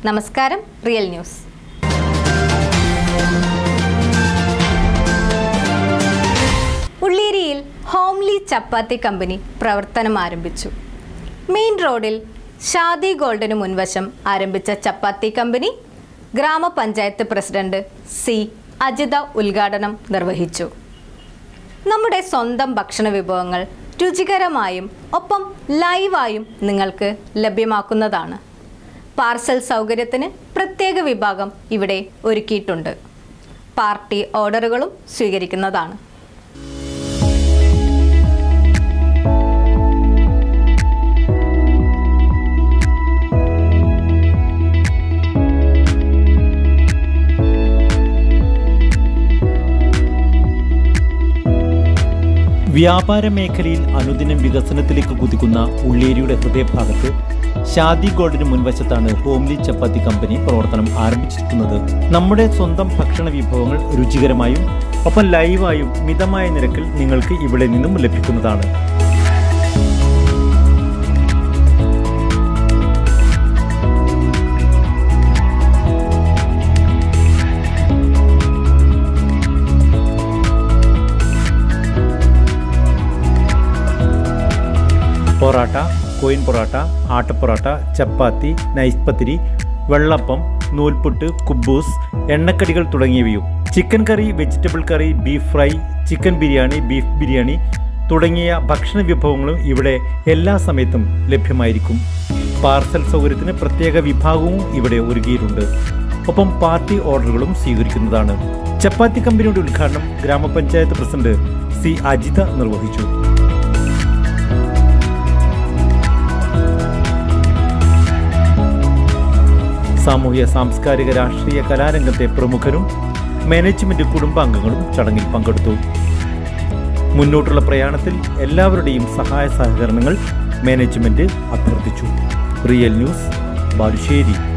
നമസ്കാരം real news ഉള്ളേരിയിൽ homely chapati company പ്രവർത്തനം ആരംഭിച്ചു മെയിൻ റോഡിൽ ഷാദി ഗോൾഡിന് മുൻവശം ആരംഭിച്ച ചപ്പാത്തി കമ്പനി ഗ്രാമപഞ്ചായത്ത് പ്രസിഡന്റ് സി അജിത ഉദ്ഘാടനം നിർവഹിച്ചു നമ്മുടെ സ്വന്തം ഭക്ഷണ വിഭവങ്ങൾ രുചികരമായും ഒപ്പം ലൈവായും നിങ്ങൾക്ക് ലഭ്യമാക്കുന്നതാണ് പാർസൽ സൗകര്യത്തിന് പ്രത്യേക വിഭാഗം ഇവിടെ ഒരുക്കിയിട്ടുണ്ട് പാർട്ടി ഓർഡറുകളും സ്വീകരിക്കുന്നതാണ് വ്യാപാര മേഖലയിൽ അനുദിനം വികസനത്തിലേക്ക് കുതിക്കുന്ന ഉള്ളേരിയുടെ ഹൃദയഭാഗത്ത് ഷാദി ഗോൾഡിന് മുൻവശത്താണ് ഹോംലി ചപ്പാത്തി കമ്പനി പ്രവർത്തനം ആരംഭിച്ചിരിക്കുന്നത് നമ്മുടെ സ്വന്തം ഭക്ഷണ വിഭവങ്ങൾ രുചികരമായും ഒപ്പം ലൈവായും മിതമായ നിരക്കിൽ നിങ്ങൾക്ക് ഇവിടെ നിന്നും ലഭിക്കുന്നതാണ് പൊറാട്ട കോയിൻ പൊറാട്ട ആട്ടപ്പൊറാട്ട ചപ്പാത്തി നൈസ് പത്തിരി വെള്ളപ്പം നൂൽപുട്ട് കുബൂസ് എണ്ണക്കടികൾ തുടങ്ങിയവയും chicken curry vegetable curry beef fry chicken biryani beef biryani തുടങ്ങിയ ഭക്ഷണ വിഭവങ്ങളും ഇവിടെ എല്ലാ സമയത്തും ലഭ്യമായിരിക്കും പാർസൽ സൗകര്യത്തിന് പ്രത്യേക വിഭാഗവും ഇവിടെ ഒരുക്കിയിട്ടുണ്ട് ഒപ്പം പാർട്ടി ഓർഡറുകളും സ്വീകരിക്കുന്നതാണ് ചപ്പാത്തി കമ്പനിയുടെ ഉദ്ഘാടനം ഗ്രാമപഞ്ചായത്ത് പ്രസിഡന്റ് സി അജിത നിർവഹിച്ചു സാമൂഹ്യ സാംസ്കാരിക രാഷ്ട്രീയ കലാരംഗത്തെ പ്രമുഖരും മാനേജ്മെന്റ് കുടുംബാംഗങ്ങളും ചടങ്ങിൽ പങ്കെടുത്തു മുന്നോട്ടുള്ള പ്രയാണത്തിൽ എല്ലാവരുടെയും സഹായ സഹകരണങ്ങൾ മാനേജ്മെന്റ് അഭ്യർത്ഥിച്ചു റിയൽ ന്യൂസ് ബാലുശ്ശേരി